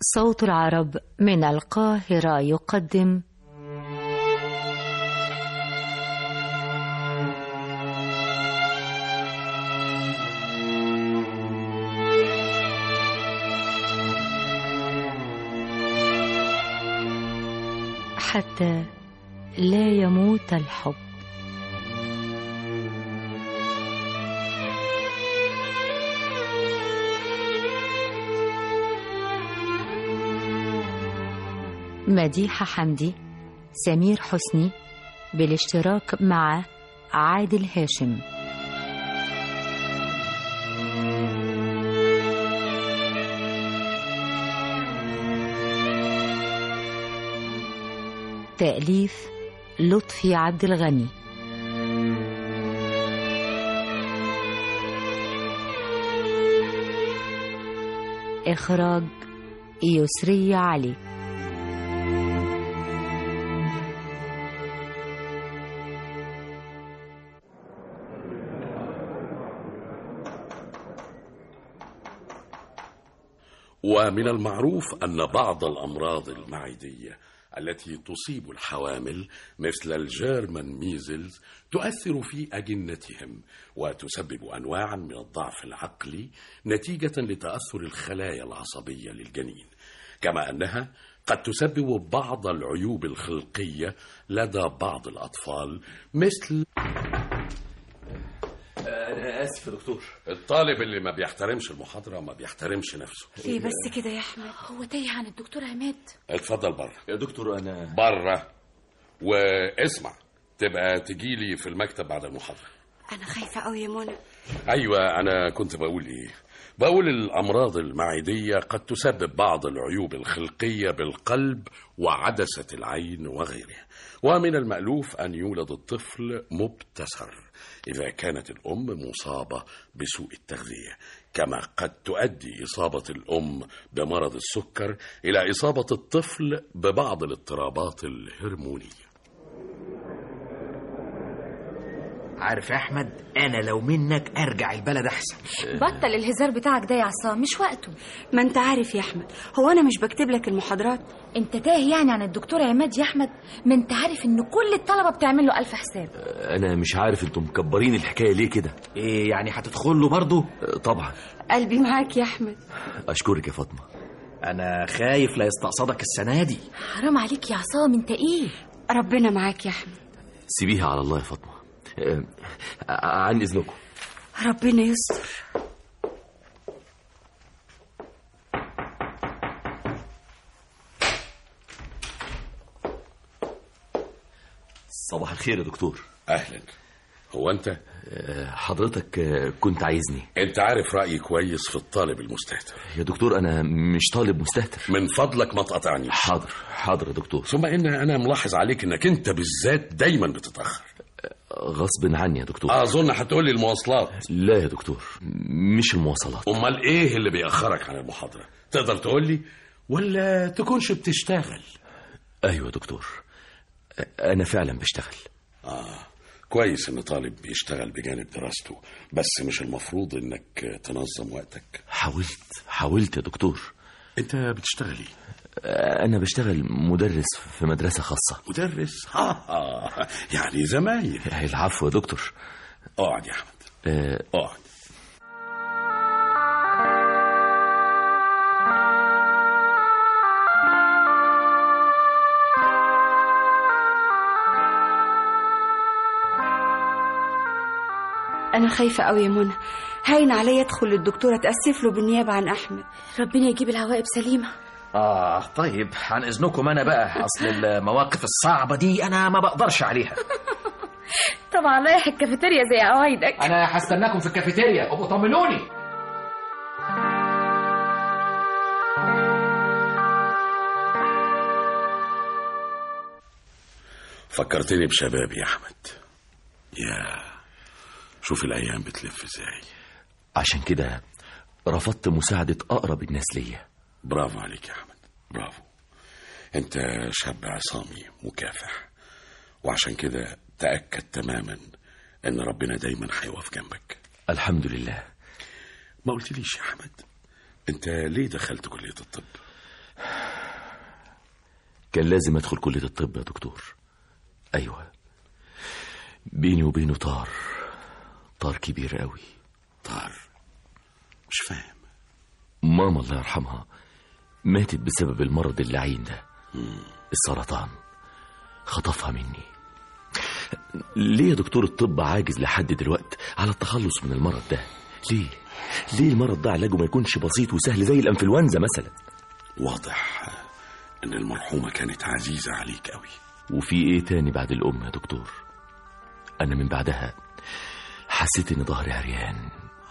صوت العرب من القاهرة يقدم حتى لا يموت الحب مديحة حمدي سمير حسني بالاشتراك مع عادل هاشم تأليف لطفي عبد الغني إخراج يسري علي ومن المعروف أن بعض الأمراض المعدية التي تصيب الحوامل مثل الجيرمان ميزلز تؤثر في أجنتهم وتسبب أنواعا من الضعف العقلي نتيجة لتأثر الخلايا العصبية للجنين كما أنها قد تسبب بعض العيوب الخلقية لدى بعض الأطفال مثل أنا آسف يا دكتور الطالب اللي ما بيحترمش المحاضرة ما بيحترمش نفسه ليه بس كده يا احمد هو تايه عن الدكتور عماد اتفضل بره يا دكتور أنا بره واسمع تبقى تجيلي في المكتب بعد المحاضرة انا خايفه قوي يا منى أيوة أنا كنت بقول إيه بقول الأمراض المعدية قد تسبب بعض العيوب الخلقية بالقلب وعدسة العين وغيرها ومن المألوف أن يولد الطفل مبتسر إذا كانت الأم مصابة بسوء التغذية كما قد تؤدي إصابة الأم بمرض السكر إلى إصابة الطفل ببعض الاضطرابات الهرمونية عارف يا احمد انا لو منك ارجع البلد احسن بطل الهزار بتاعك ده يا عصام مش وقته ما انت عارف يا احمد هو انا مش بكتب لك المحاضرات انت تايه يعني عن الدكتور عماد يا احمد ما انت عارف ان كل الطلبه بتعمل له الف حساب أنا مش عارف أنتم مكبرين الحكاية ليه كده ايه يعني هتدخل له برضه طبعا قلبي معاك يا احمد أشكرك يا فاطمة انا خايف لا يستقصدك السنه دي حرام عليك يا عصام انت ايه ربنا معاك يا احمد سيبيها على الله يا فاطمة آه، عن إذنكم ربنا يستر صباح الخير يا دكتور أهلا هو أنت آه، حضرتك آه، كنت عايزني أنت عارف رأيي كويس في الطالب المستهتر يا دكتور أنا مش طالب مستهتر من فضلك ما تقاطعنيش حاضر حاضر يا دكتور ثم ان انا ملاحظ عليك انك انت بالذات دايما بتتاخر غصب عني يا دكتور اظن هتقول لي المواصلات لا يا دكتور مش المواصلات امال ايه اللي بيأخرك عن المحاضره تقدر تقول لي ولا تكونش بتشتغل أيوة يا دكتور أنا فعلا بشتغل اه كويس ان طالب بيشتغل بجانب دراسته بس مش المفروض انك تنظم وقتك حاولت حاولت يا دكتور انت بتشتغل ايه أنا بشتغل مدرس في مدرسة خاصة مدرس اه, آه. يعني زمايل العفو يا دكتور اقعد يا احمد آه، اقعد انا خايفه قوي يا منى هاين عليا ادخل للدكتوره اتاسف له بالنيابه عن احمد ربنا يجيب العواقب سليمه اه طيب عن اذنكم انا بقى اصل المواقف الصعبه دي انا ما بقدرش عليها طبعا رايح الكافيتيريا زي عوايدك انا هستناكم في الكافيتيريا ابقوا طمنوني فكرتني بشبابي يا احمد يا شوف الايام بتلف ازاي عشان كده رفضت مساعدة أقرب الناس ليا برافو عليك يا احمد برافو انت شاب عصامي مكافح وعشان كده تاكد تماما ان ربنا دايما هيقف جنبك الحمد لله ما قلتليش يا احمد انت ليه دخلت كليه الطب كان لازم ادخل كلية الطب يا دكتور ايوه بيني وبينه طار طار كبير قوي طار مش فاهم ماما الله يرحمها ماتت بسبب المرض اللعين ده السرطان خطفها مني ليه يا دكتور الطب عاجز لحد دلوقت على التخلص من المرض ده ليه ليه المرض ده علاجه ما يكونش بسيط وسهل زي الانفلونزا مثلا واضح ان المرحومة كانت عزيزة عليك قوي وفي ايه تاني بعد الام يا دكتور انا من بعدها حسيت ان ظهري عريان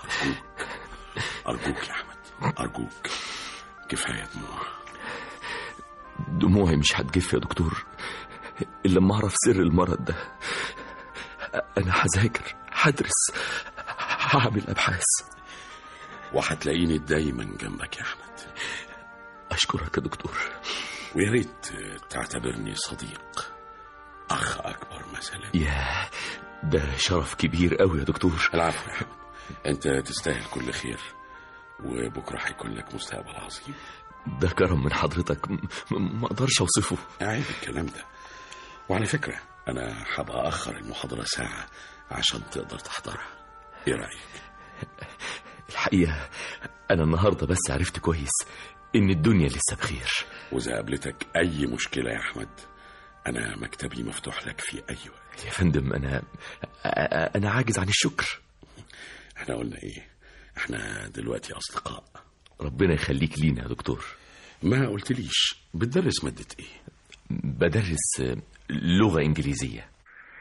ارجوك يا احمد ارجوك كفاية دموع دموعي مش هتجف يا دكتور الا لما اعرف سر المرض ده انا هذاكر هدرس هعمل ابحاث وهتلاقيني دايما جنبك يا احمد اشكرك يا دكتور ويا ريت تعتبرني صديق اخ اكبر مثلا ياه ده شرف كبير قوي يا دكتور العفو يا احمد انت تستاهل كل خير وبكره هيكون لك مستقبل عظيم ده كرم من حضرتك م- م- ما اقدرش اوصفه عيب الكلام ده وعلى فكرة أنا هبقى أخر المحاضرة ساعة عشان تقدر تحضرها إيه رأيك؟ الحقيقه انا النهارده بس عرفت كويس ان الدنيا لسه بخير وإذا قابلتك أي مشكلة يا أحمد أنا مكتبي مفتوح لك في أي وقت يا فندم انا أ- انا عاجز عن الشكر إحنا قلنا إيه؟ إحنا دلوقتي أصدقاء ربنا يخليك لينا يا دكتور ما قلتليش بتدرس مادة إيه؟ بدرس لغه انجليزيه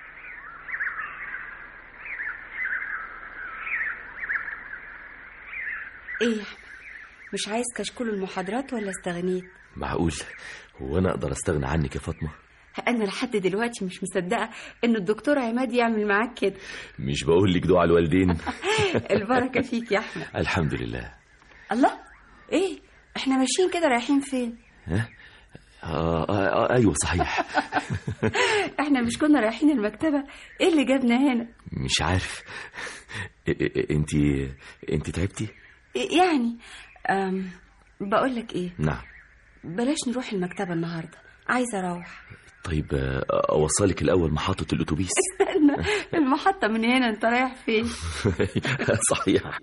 ايه يا احمد مش عايز كشكول المحاضرات ولا استغنيت معقول هو انا اقدر استغنى عنك يا فاطمه انا لحد دلوقتي مش مصدقه ان الدكتور عماد يعمل معاك كده مش بقول لك دعاء الوالدين البركه فيك يا احمد الحمد لله الله ايه احنا ماشيين كده رايحين فين ها آه, آه, آه ايوه صحيح احنا مش كنا رايحين المكتبه ايه اللي جابنا هنا مش عارف انت انت تعبتي إيه يعني أم بقول لك ايه نعم بلاش نروح المكتبه النهارده عايزه اروح طيب آه، اوصلك الاول محطه الاتوبيس استنى المحطه من هنا انت رايح فين صحيح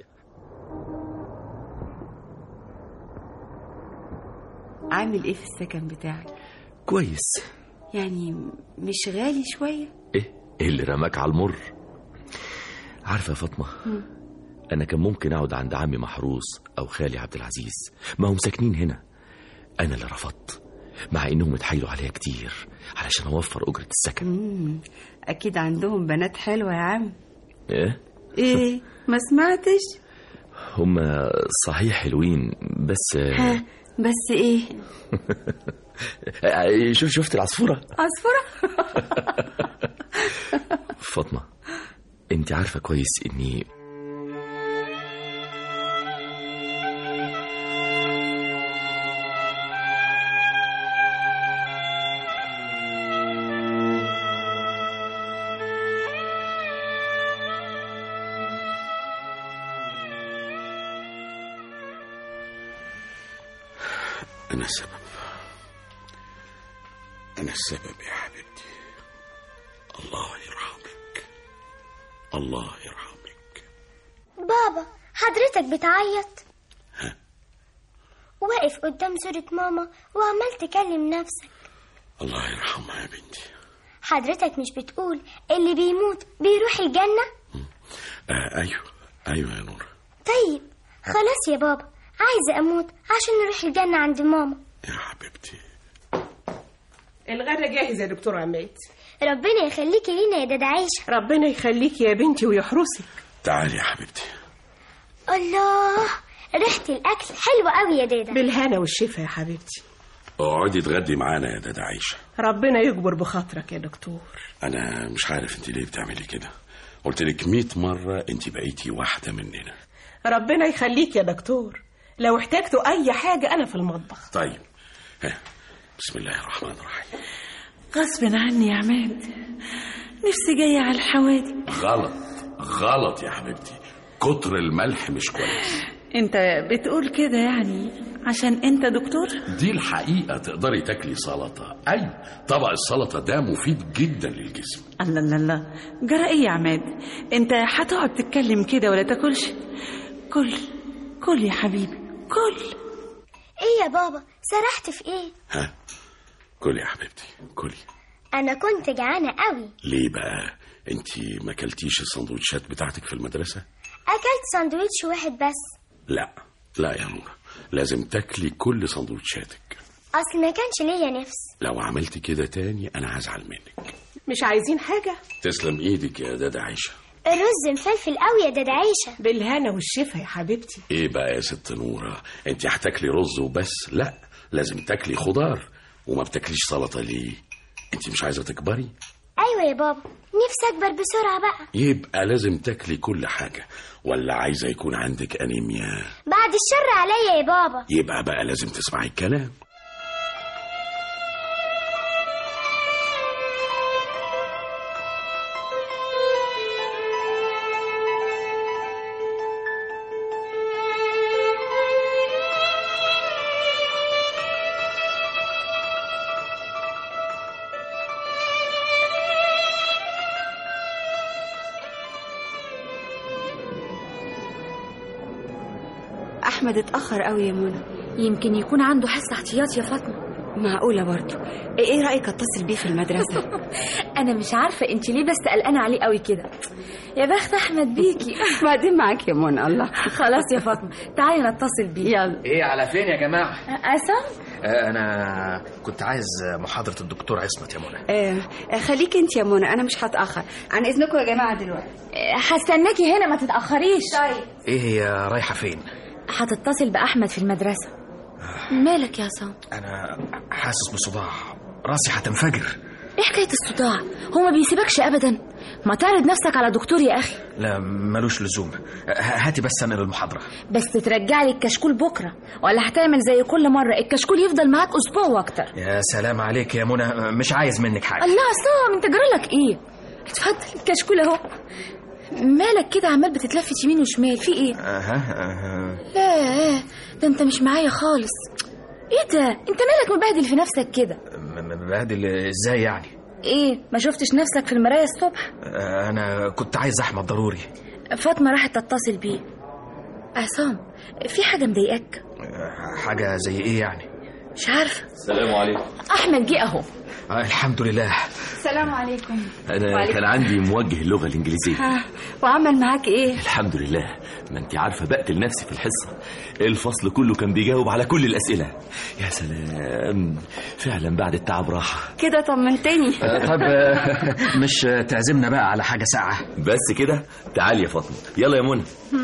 عامل ايه في السكن بتاعك كويس يعني مش غالي شويه ايه ايه اللي رماك على المر عارفه يا فاطمه انا كان ممكن اقعد عند عمي محروس او خالي عبد العزيز ما هم ساكنين هنا انا اللي رفضت مع انهم اتحايلوا عليا كتير علشان اوفر اجره السكن مم. اكيد عندهم بنات حلوه يا عم ايه ايه ما سمعتش هم صحيح حلوين بس ها بس ايه آه، شوف شفت العصفوره عصفوره فاطمه انت عارفه كويس اني أنا السبب أنا السبب يا حبيبتي الله يرحمك الله يرحمك بابا حضرتك بتعيط واقف قدام صورة ماما وعمال تكلم نفسك الله يرحمها يا بنتي حضرتك مش بتقول اللي بيموت بيروح الجنة آه أيوه أيوه يا نور طيب خلاص يا بابا عايزة أموت عشان نروح الجنة عند ماما يا حبيبتي الغدا جاهز يا دكتور عماد ربنا يخليكي لينا يا دادا عيشة ربنا يخليكي يا بنتي ويحرسك تعالي يا حبيبتي الله ريحة الأكل حلوة قوي يا دادا بالهنا والشفا يا حبيبتي اقعدي اتغدي معانا يا دادا عيشة ربنا يجبر بخاطرك يا دكتور أنا مش عارف أنت ليه بتعملي كده قلت لك 100 مرة أنت بقيتي واحدة مننا ربنا يخليك يا دكتور لو احتجتوا أي حاجة أنا في المطبخ طيب ها بسم الله الرحمن الرحيم غصب عني يا عماد نفسي جاية على الحوادي غلط غلط يا حبيبتي كتر الملح مش كويس انت بتقول كده يعني عشان انت دكتور دي الحقيقة تقدري تاكلي سلطة أي طبق السلطة ده مفيد جدا للجسم الله الله الله جرى ايه يا عماد انت هتقعد تتكلم كده ولا تاكلش كل كل يا حبيبي كل ايه يا بابا سرحت في ايه ها كلي يا حبيبتي كلي انا كنت جعانه قوي ليه بقى انت ما اكلتيش السندوتشات بتاعتك في المدرسة اكلت ساندويتش واحد بس لا لا يا نورة لازم تاكلي كل سندوتشاتك اصل ما كانش ليا نفس لو عملتي كده تاني انا هزعل منك مش عايزين حاجة تسلم ايدك يا دادا عيشة الرز مفلفل قوي يا دادا عيشه بالهنا والشفا يا حبيبتي ايه بقى يا ست نورة انت هتاكلي رز وبس لا لازم تاكلي خضار وما بتاكليش سلطة ليه انت مش عايزة تكبري ايوه يا بابا نفسي اكبر بسرعه بقى يبقى لازم تاكلي كل حاجة ولا عايزة يكون عندك أنيميا بعد الشر عليا يا بابا يبقى بقى لازم تسمعي الكلام احمد اتاخر قوي يا منى يمكن يكون عنده حس احتياطي يا فاطمه معقوله برضه ايه رايك اتصل بيه في المدرسه انا مش عارفه انت ليه بس قلقانه عليه قوي كده يا بخت احمد بيكي بعدين معاك يا منى الله خلاص يا فاطمه تعالي نتصل بيه يلا ايه على فين يا جماعه عصام آه، انا كنت عايز محاضره الدكتور عصمت يا منى آه خليك انت يا منى انا مش هتاخر عن اذنكم يا جماعه دلوقتي هستناكي هنا ما تتاخريش طيب ايه هي رايحه فين هتتصل باحمد في المدرسه مالك يا عصام انا حاسس بصداع راسي هتنفجر ايه حكايه الصداع هو ما بيسيبكش ابدا ما تعرض نفسك على دكتور يا اخي لا ملوش لزوم ه- هاتي بس انا للمحاضره بس ترجع لي الكشكول بكره ولا هتعمل زي كل مره الكشكول يفضل معاك اسبوع واكتر يا سلام عليك يا منى مش عايز منك حاجه الله عصام انت جرالك ايه اتفضل الكشكول اهو مالك كده عمال بتتلفت يمين وشمال في ايه اها اها لا ده انت مش معايا خالص ايه ده انت مالك مبهدل في نفسك كده م- م- مبهدل ازاي يعني ايه ما شفتش نفسك في المرايه الصبح آه، انا كنت عايز احمد ضروري فاطمه راحت تتصل بيه عصام في حاجه مضايقاك آه، حاجه زي ايه يعني مش عارفه السلام عليكم احمد جه اهو آه، الحمد لله السلام عليكم انا وعليكم. كان عندي موجه اللغه الانجليزيه ها وعمل معاك ايه الحمد لله ما انت عارفه بقتل نفسي في الحصه الفصل كله كان بيجاوب على كل الاسئله يا سلام فعلا بعد التعب راحه كده طمنتني آه، طب آه، مش تعزمنا بقى على حاجه ساعه بس كده تعالي يا فاطمه يلا يا منى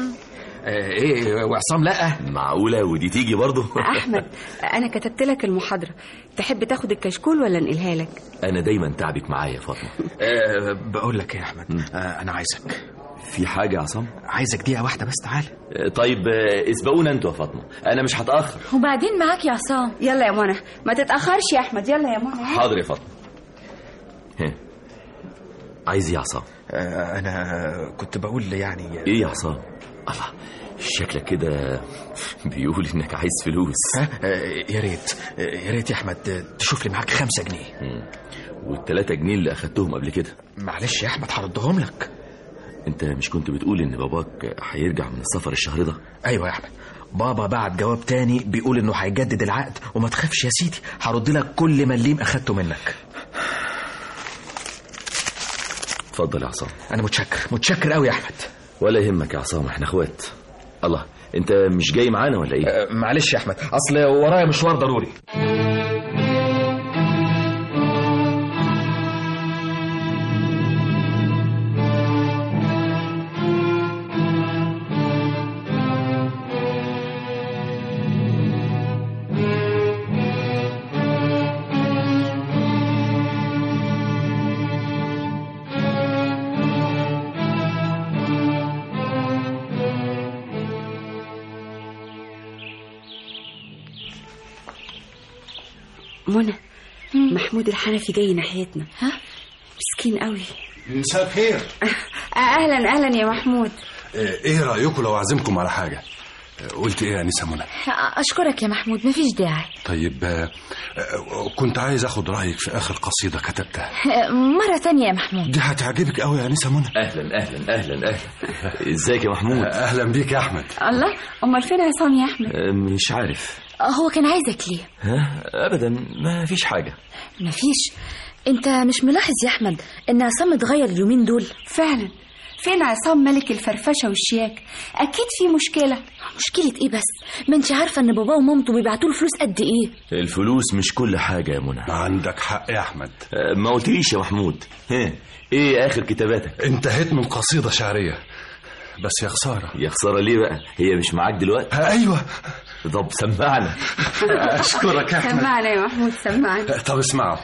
آه، ايه وعصام لا معقوله ودي تيجي برضه احمد انا كتبت لك المحاضره تحب تاخد الكشكول ولا انقلها لك انا دايما تعبك معايا يا فاطمه آه، بقول لك إيه يا احمد آه، انا عايزك في حاجه يا عصام عايزك دقيقه واحده بس تعال آه، طيب آه، اسبقونا انتوا يا فاطمه انا مش هتاخر وبعدين معاك يا عصام يلا يا منى ما تتاخرش يا احمد يلا يا منى حاضر يا فاطمه ها. عايز ايه يا عصام آه، انا كنت بقول يعني ايه يا عصام الله شكلك كده بيقول انك عايز فلوس ها آه، يا ريت آه، يا ريت يا احمد آه، تشوف لي معاك خمسة جنيه مم. والتلاتة جنيه اللي اخدتهم قبل كده معلش يا احمد هردهم لك انت مش كنت بتقول ان باباك هيرجع من السفر الشهر ده ايوه يا احمد بابا بعت جواب تاني بيقول انه هيجدد العقد وما تخافش يا سيدي هرد لك كل مليم اخدته منك اتفضل يا عصام انا متشكر متشكر قوي يا احمد ولا يهمك يا عصام احنا اخوات الله انت مش جاي معانا ولا ايه آه، معلش يا احمد اصل ورايا مشوار ضروري منى محمود الحنفي جاي ناحيتنا ها؟ مسكين قوي مساء الخير اهلا اهلا يا محمود ايه رايكم لو اعزمكم على حاجه قلت ايه يا انسه منى اشكرك يا محمود مفيش داعي طيب آه، آه، كنت عايز اخد رايك في اخر قصيده كتبتها مرة تانية يا محمود دي هتعجبك قوي يا انسه منى اهلا اهلا اهلا اهلا ازيك يا محمود اهلا بيك يا احمد الله امال فين عصام يا احمد أه، مش عارف هو كان عايزك ليه ها ابدا ما فيش حاجه مفيش انت مش ملاحظ يا احمد ان عصام اتغير اليومين دول فعلا فين عصام ملك الفرفشه والشياك اكيد في مشكله مشكلة ايه بس ما انت عارفة ان باباه ومامته بيبعتوا له فلوس قد ايه الفلوس مش كل حاجه يا منى عندك حق يا احمد أه، ما قلتليش يا محمود ها ايه اخر كتاباتك انتهيت من قصيده شعريه بس يا خساره يا خساره ليه بقى هي مش معاك دلوقتي آه، ايوه طب سمعنا اشكرك يا احمد سمعنا يا محمود سمعنا طب اسمعوا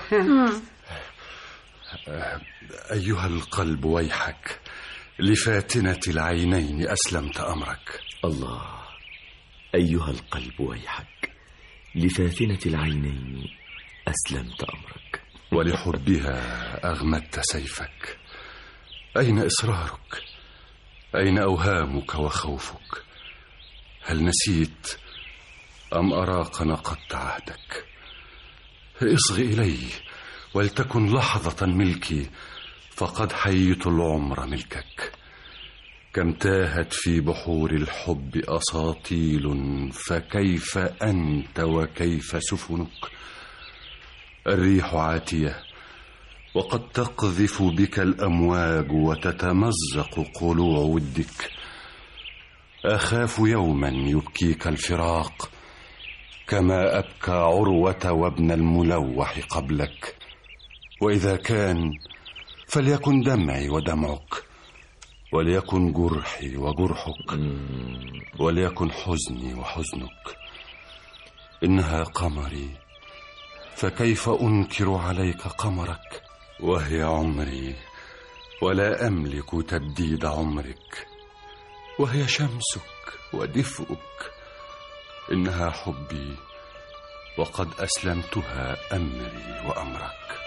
ايها القلب ويحك لفاتنه العينين اسلمت امرك الله ايها القلب ويحك لفاتنه العينين اسلمت امرك ولحبها أغمدت سيفك أين إصرارك أين أوهامك وخوفك هل نسيت أم أراك نقضت عهدك اصغ إلي ولتكن لحظة ملكي فقد حييت العمر ملكك كم تاهت في بحور الحب أساطيل فكيف أنت وكيف سفنك الريح عاتية وقد تقذف بك الأمواج وتتمزق قلوع ودك أخاف يوما يبكيك الفراق كما أبكى عروة وابن الملوح قبلك وإذا كان فليكن دمعي ودمعك وليكن جرحي وجرحك وليكن حزني وحزنك إنها قمري فكيف أنكر عليك قمرك وهي عمري ولا أملك تبديد عمرك وهي شمسك ودفئك إنها حبي وقد أسلمتها أمري وأمرك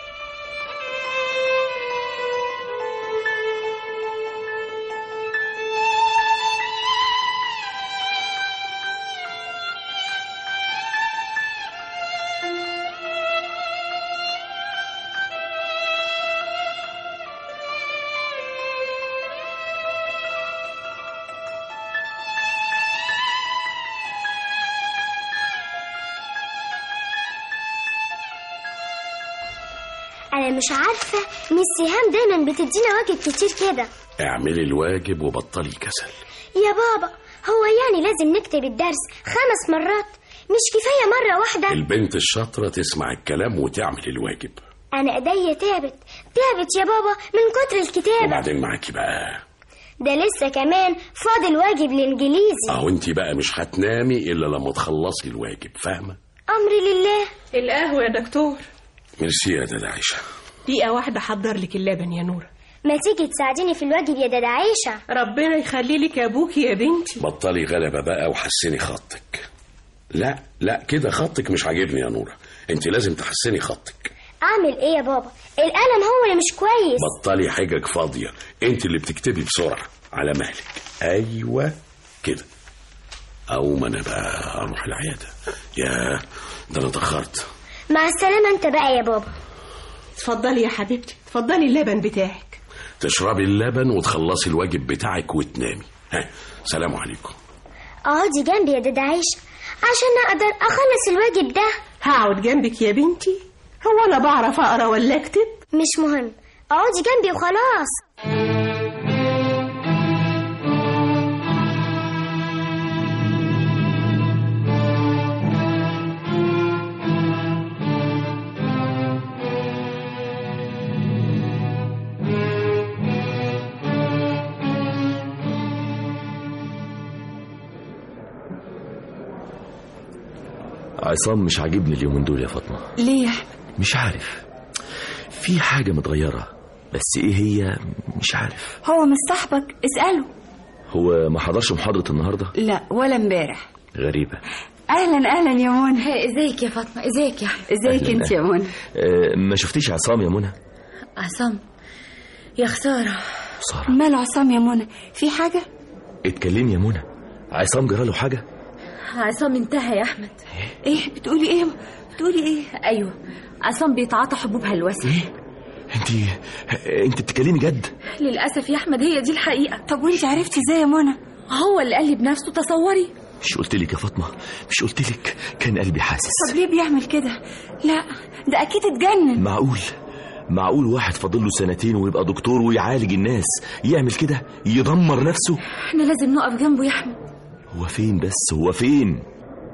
انا مش عارفه ميس سهام دايما بتدينا واجب كتير كده اعملي الواجب وبطلي كسل يا بابا هو يعني لازم نكتب الدرس خمس مرات مش كفايه مره واحده البنت الشاطرة تسمع الكلام وتعمل الواجب انا ايديا تعبت تعبت يا بابا من كتر الكتابه وبعدين معاكي بقى ده لسه كمان فاضل واجب الانجليزي اهو انت بقى مش هتنامي الا لما تخلصي الواجب فاهمة امر لله القهوة يا دكتور ميرسي يا دادا عيشة دقيقة واحدة حضر لك اللبن يا نورة ما تيجي تساعديني في الواجب يا دادا عيشه ربنا يخلي لك ابوكي يا بنتي بطلي غلبة بقى وحسني خطك لا لا كده خطك مش عاجبني يا نورة انت لازم تحسني خطك اعمل ايه يا بابا القلم هو اللي مش كويس بطلي حجج فاضية انت اللي بتكتبي بسرعة على مهلك ايوه كده او ما انا بقى اروح العيادة يا ده انا اتأخرت مع السلامه انت بقى يا بابا اتفضلي يا حبيبتي اتفضلي اللبن بتاعك تشربي اللبن وتخلصي الواجب بتاعك وتنامي ها سلام عليكم اقعدي جنبي يا دادا عيشه عشان اقدر اخلص الواجب ده هقعد جنبك يا بنتي هو انا بعرف اقرا ولا اكتب مش مهم اقعدي جنبي وخلاص عصام مش عاجبني اليومين دول يا فاطمه ليه يا احمد مش عارف في حاجه متغيره بس ايه هي مش عارف هو مش صاحبك اساله هو ما حضرش محاضره النهارده لا ولا امبارح غريبه اهلا اهلا يا منى ازيك يا فاطمة ازيك يا احمد ازيك أهلاً، انت يا منى أه ما شفتيش عصام يا منى عصام يا خسارة ساره ماله عصام يا منى في حاجه اتكلمي يا منى عصام جراله حاجه عصام انتهى يا احمد ايه بتقولي ايه بتقولي ايه ايوه عصام بيتعاطى حبوب هلوسه انت انت بتتكلمي جد للاسف يا احمد هي دي الحقيقه طب وانت عرفتي ازاي يا منى هو اللي قال لي بنفسه تصوري مش قلت لك يا فاطمه مش قلت لك كان قلبي حاسس طب ليه بيعمل كده لا ده اكيد اتجنن معقول معقول واحد فاضل له سنتين ويبقى دكتور ويعالج الناس يعمل كده يدمر نفسه احنا لازم نقف جنبه يا احمد هو فين بس هو فين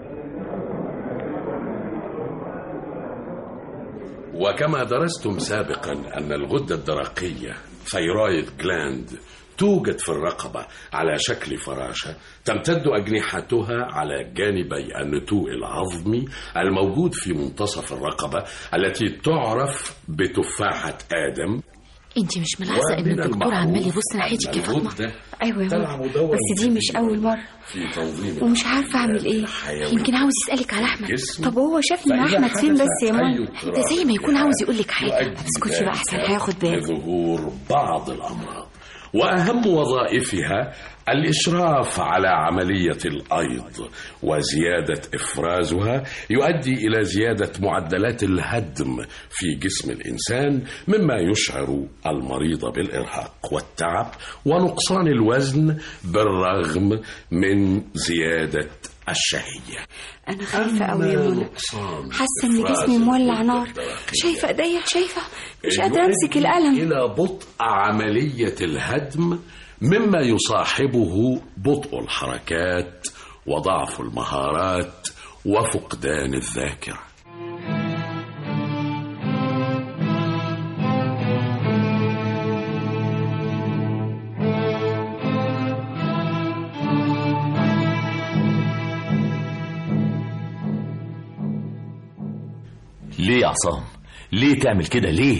وكما درستم سابقا أن الغدة الدرقية ثيرويد جلاند توجد في الرقبة على شكل فراشة تمتد أجنحتها على جانبي النتوء العظمي الموجود في منتصف الرقبة التي تعرف بتفاحة آدم انت مش ملاحظه ان ومن الدكتور عمال المعروف يبص ناحيتك يا أن فاطمه الغدة ايوه يا تلعب منى دورا بس دي مش كبيرا اول مره في تنظيم ومش عارفه اعمل ايه الحيوي يمكن عاوز يسالك على احمد الجسم طب هو شافني مع فإذا احمد فين حدث بس يا منى أي ده زي ما يكون عاوز يقول لك حاجه يؤدي اسكتي بقى أحسن هياخد باله. لظهور بعض الأمراض وأهم وظائفها الإشراف على عملية الأيض وزيادة إفرازها يؤدي إلى زيادة معدلات الهدم في جسم الإنسان مما يشعر المريض بالإرهاق والتعب ونقصان الوزن بالرغم من زيادة الشهية انا خايفه قوي يا منى نقصان حاسه ان إفراز جسمي مولع الغدة نار الدرقية. شايفه ايديا شايفه مش قادره امسك القلم إلى بطء عملية الهدم مما يصاحبه بطء الحركات وضعف المهارات وفقدان الذاكرة ليه يا عصام ليه تعمل كده ليه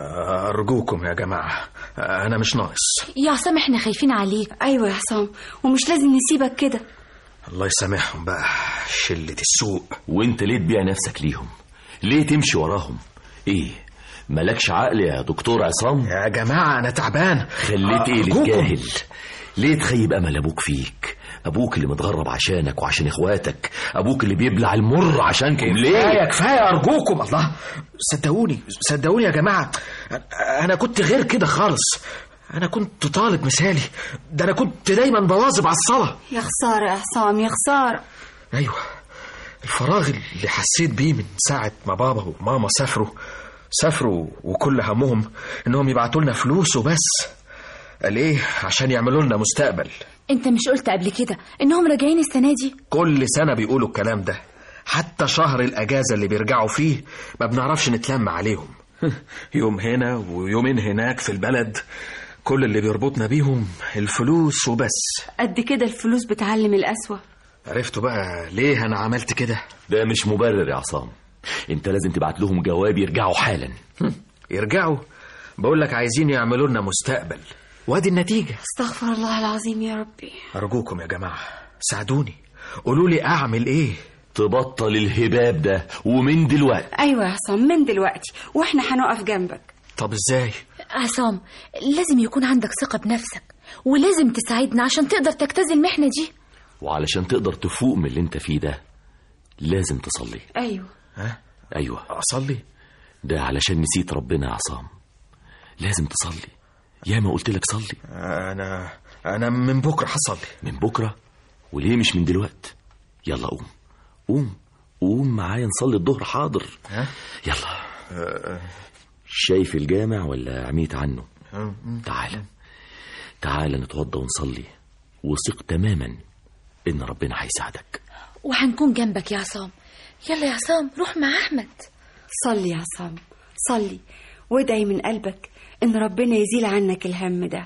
أرجوكم يا جماعة أنا مش ناقص يا عصام احنا خايفين عليك ايوه يا حسام ومش لازم نسيبك كده الله يسامحهم بقى شلة السوق وانت ليه تبيع نفسك ليهم ليه تمشي وراهم ايه مالكش عقل يا دكتور عصام يا جماعة أنا تعبان خليت ايه أرجوكم. للجاهل ليه تخيب امل ابوك فيك ابوك اللي متغرب عشانك وعشان اخواتك ابوك اللي بيبلع المر عشانكم ليه كفاية كفاية أرجوكم الله صدقوني صدقوني يا جماعة أنا كنت غير كده خالص أنا كنت طالب مثالي ده أنا كنت دايما بواظب على الصلاة يا خساره يا حسام يا خساره أيوه الفراغ اللي حسيت بيه من ساعة ما بابا وماما سافروا سافروا وكل همهم إنهم يبعتوا لنا فلوس وبس قال إيه عشان يعملوا لنا مستقبل انت مش قلت قبل كده انهم راجعين السنه دي كل سنة بيقولوا الكلام ده حتى شهر الأجازة اللي بيرجعوا فيه ما بنعرفش نتلم عليهم يوم هنا ويومين هناك في البلد كل اللي بيربطنا بيهم الفلوس وبس قد كده الفلوس بتعلم القسوه عرفتوا بقى ليه أنا عملت كده ده مش مبرر يا عصام انت لازم تبعت لهم جواب يرجعوا حالا يرجعوا بقول لك عايزين يعملوا لنا مستقبل وادي النتيجة استغفر الله العظيم يا ربي أرجوكم يا جماعة ساعدوني قولوا لي أعمل إيه تبطل الهباب ده ومن دلوقتي ايوه يا حسام من دلوقتي واحنا هنقف جنبك طب إزاي عصام لازم يكون عندك ثقه بنفسك ولازم تساعدنا عشان تقدر تجتاز المحنه دي وعلشان تقدر تفوق من اللي انت فيه ده لازم تصلي ايوه ها ايوه أصلي ده علشان نسيت ربنا يا عصام لازم تصلي يا ما قلت لك صلي أنا أنا من بكرة هصلي من بكره وليه مش من دلوقت يلا قوم قوم قوم معايا نصلي الظهر حاضر ها يلا شايف الجامع ولا عميت عنه تعال تعال نتوضى ونصلي وثق تماما ان ربنا هيساعدك وهنكون جنبك يا عصام يلا يا عصام روح مع احمد صلي يا عصام صلي وادعي من قلبك ان ربنا يزيل عنك الهم ده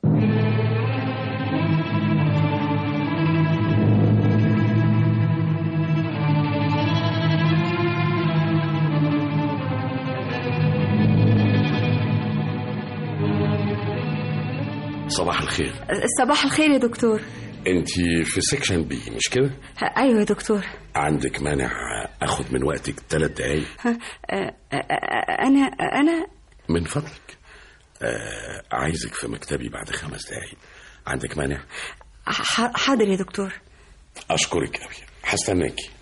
صباح الخير صباح الخير يا دكتور انت في سيكشن بي مش كده ايوه يا دكتور عندك مانع اخد من وقتك ثلاث دقايق ها، آه، آه، انا انا من فضلك آه عايزك في مكتبي بعد خمس دقايق عندك مانع ح- حاضر يا دكتور اشكرك قوي هستناكي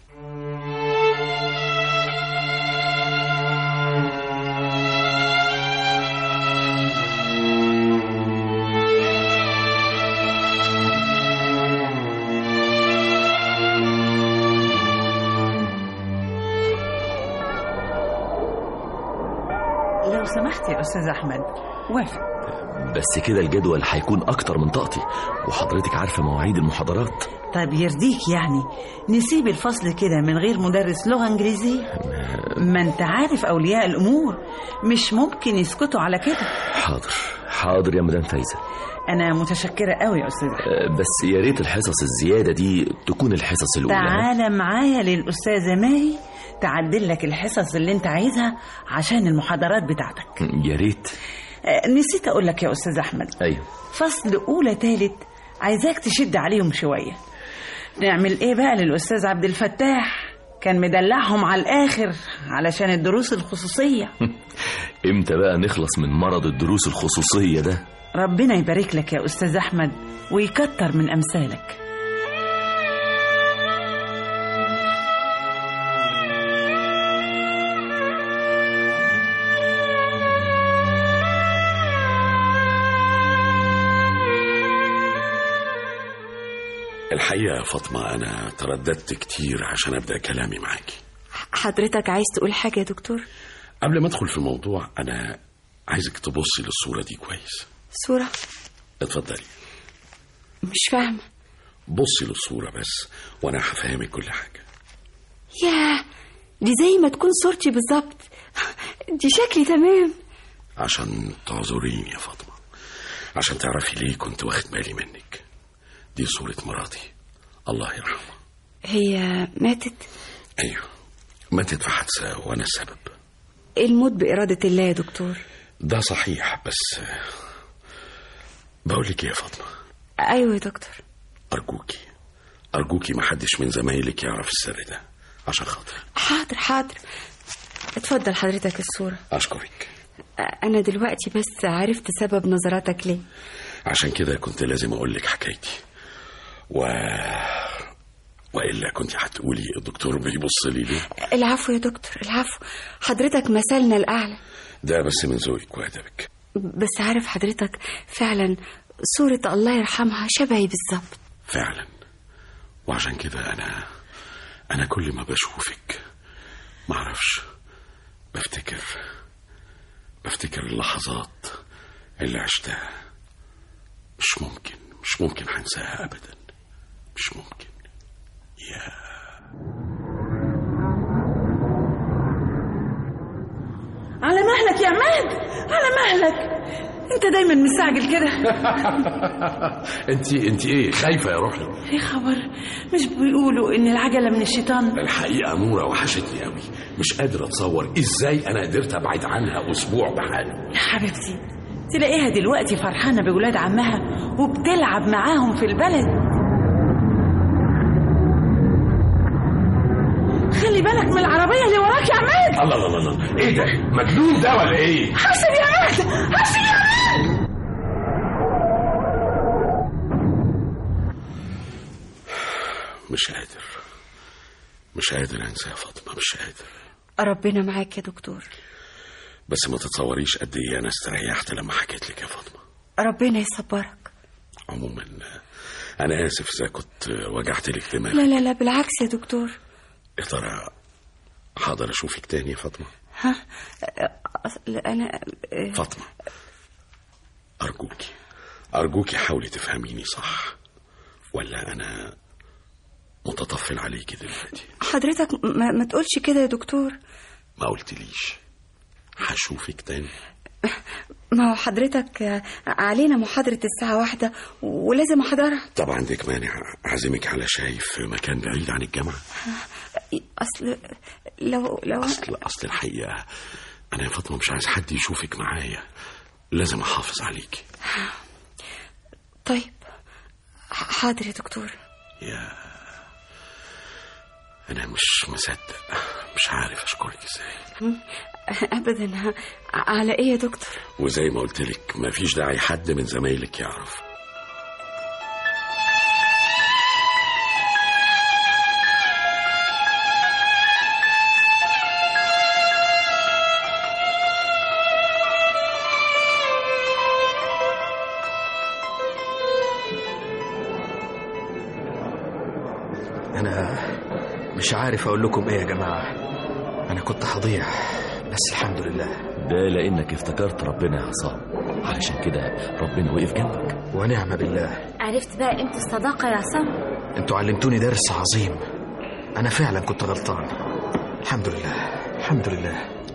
لو سمحت يا أستاذ أحمد وافق بس كده الجدول هيكون أكتر من طاقتي وحضرتك عارفة مواعيد المحاضرات طيب يرضيك يعني نسيب الفصل كده من غير مدرس لغة إنجليزية ما أنت عارف أولياء الأمور مش ممكن يسكتوا على كده حاضر حاضر يا مدام فايزة أنا متشكرة قوي يا أستاذ أحمد. أه، بس يا ريت الحصص الزيادة دي تكون الحصص الأولى تعالى معايا للأستاذة ماهي تعدل لك الحصص اللي أنت عايزها عشان المحاضرات بتاعتك يا ريت آه، نسيت أقول لك يا أستاذ أحمد أيوه فصل أولى تالت عايزاك تشد عليهم شوية نعمل إيه بقى للأستاذ عبد الفتاح كان مدلعهم على الآخر علشان الدروس الخصوصية امتى بقى نخلص من مرض الدروس الخصوصية ده ربنا يبارك لك يا أستاذ أحمد ويكتر من أمثالك الحقيقة يا فاطمة أنا ترددت كتير عشان أبدأ كلامي معاكي حضرتك عايز تقول حاجة يا دكتور قبل ما أدخل في الموضوع أنا عايزك تبصي للصورة دي كويس صورة اتفضلي مش فاهمة بصي للصورة بس وأنا هفهمك كل حاجة ياه دي زي ما تكون صورتي بالظبط دي شكلي تمام عشان تعذريني يا فاطمة عشان تعرفي ليه كنت واخد بالي منك دي صورة مراتي الله يرحمها هي ماتت أيوه ماتت في حادثة وأنا السبب الموت بإرادة الله يا دكتور ده صحيح بس بقول لك إيه يا فاطمة أيوة يا دكتور أرجوكي أرجوكي محدش من زمايلك يعرف السر ده عشان خاطري حاضر حاضر اتفضل حضرتك الصورة أشكرك أنا دلوقتي بس عرفت سبب نظراتك ليه عشان كده كنت لازم أقول لك حكايتي و وإلا كنت هتقولي الدكتور بيبص لي ليه العفو يا دكتور العفو حضرتك مثلنا الأعلى ده بس من ذوقك وأدبك بس عارف حضرتك فعلا صورة الله يرحمها شبهي بالظبط فعلا وعشان كده أنا أنا كل ما بشوفك معرفش بفتكر بفتكر اللحظات اللي عشتها مش ممكن مش ممكن هنساها أبدا مش ممكن يا على مهلك يا عماد على مهلك انت دايما مستعجل كده انت انت ايه خايفه يا روحي يا خبر مش بيقولوا ان العجله من الشيطان الحقيقه نوره وحشتني قوي مش قادر اتصور ازاي انا قدرت ابعد عنها اسبوع بحاله يا حبيبتي تلاقيها دلوقتي فرحانه بولاد عمها وبتلعب معاهم في البلد خلي بالك من العربيه اللي وراك يا عماد الله الله الله الله. ايه ده مجنون ده ولا ايه حاسب يا عماد حاسب يا عماد مش قادر مش قادر انسى يا فاطمه مش قادر ربنا معاك يا دكتور بس ما تتصوريش قد ايه انا استريحت لما حكيت لك يا فاطمه ربنا يصبرك عموما انا اسف اذا كنت وجعت لك لا دماغك لا لا بالعكس يا دكتور يا ترى حاضر اشوفك تاني يا فاطمه ها أصل أنا فاطمه ارجوكي ارجوكي حاولي تفهميني صح ولا انا متطفل عليكي دلوقتي حضرتك ما, ما تقولش كده يا دكتور ما قلتليش هشوفك تاني ما هو حضرتك علينا محاضرة الساعة واحدة ولازم أحضرها طب عندك مانع اعزمك على شاي في مكان بعيد عن الجامعه أصل لو لو اصل اصل الحقيقه انا يا فاطمه مش عايز حد يشوفك معايا لازم احافظ عليكي طيب حاضر يا دكتور يا انا مش مصدق مش عارف اشكرك ازاي أبدا على إيه يا دكتور وزي ما قلت لك مفيش داعي حد من زمايلك يعرف مش عارف اقول لكم ايه يا جماعه انا كنت هضيع بس الحمد لله ده لانك افتكرت ربنا يا عصام علشان كده ربنا وقف جنبك ونعم بالله عرفت بقى قيمة الصداقة يا عصام انتوا علمتوني درس عظيم انا فعلا كنت غلطان الحمد لله الحمد لله